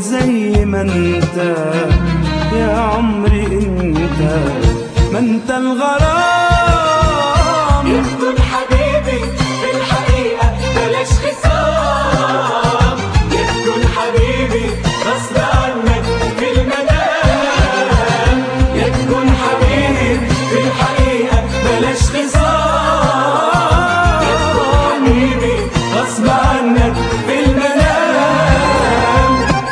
وزي ما انت يا عمري انت ما انت الغرام يكون حبيبي في الحقيقة بلاش خصام يكون حبيبي غصب عنك في المنام يكون حبيبي في الحقيقة بلاش خصام يكون حبيبي غصب عنك في المنام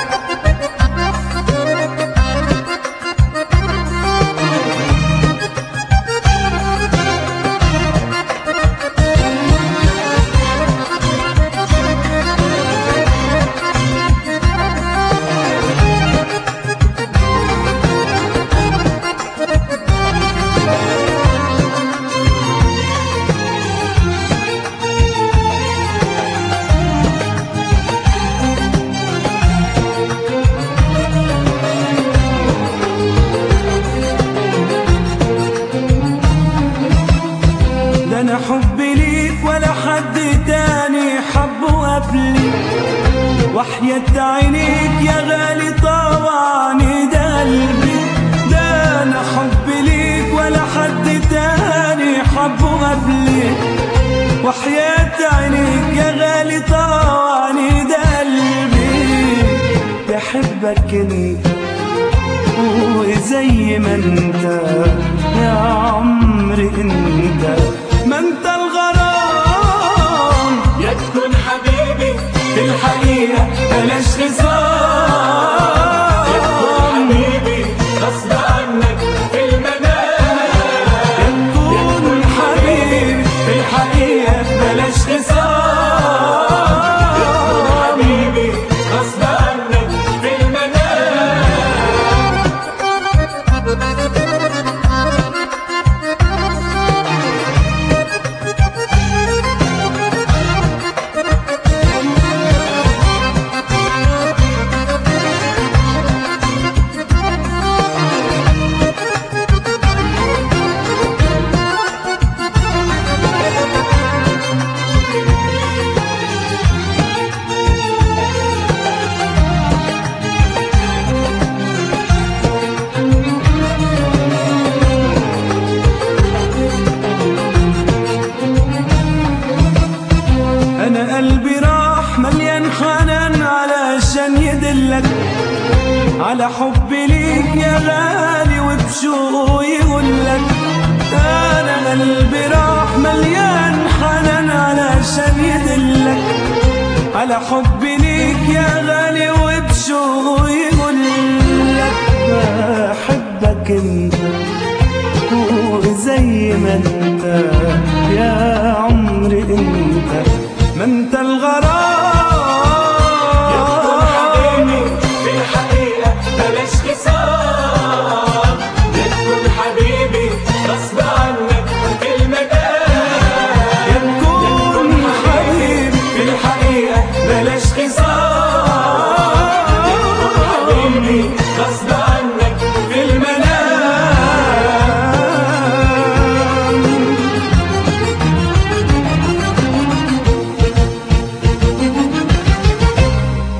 ده انا حبي ليك ولا حد تاني حبه قبلي وحياة عينيك يا غالي طبعا ده قلبي ده انا حبي ليك ولا حد تاني حبه قبلي وحياة عينيك يا غالي طبعا ده قلبي بحبك انت وزي ما انت يا عمري انت ما انت الغرام يكون حبيبي في الحقيقة بلاش خصام يكون حبيبي غصب عنك في المنام يكون حبيبي في الحقيقة بلاش خصام يكون حبيبي غصب عنك في المنام انا قلبي راح مليان حنان علشان يدلك على حبي ليك يا غالي وبشوقه يقولك انا قلبي راح مليان حنان علشان يدلك على حبي ليك يا غالي وبشوقه يقولك بحبك انت وزي ما انت يا عمري انت ما انت يكون حبيبي الغرام في الحقيقة بلاش خصام يكون حبيبي غصب عنك في المكان يكون حبيبي في الحقيقة بلاش خصام يكون حبيبي غصب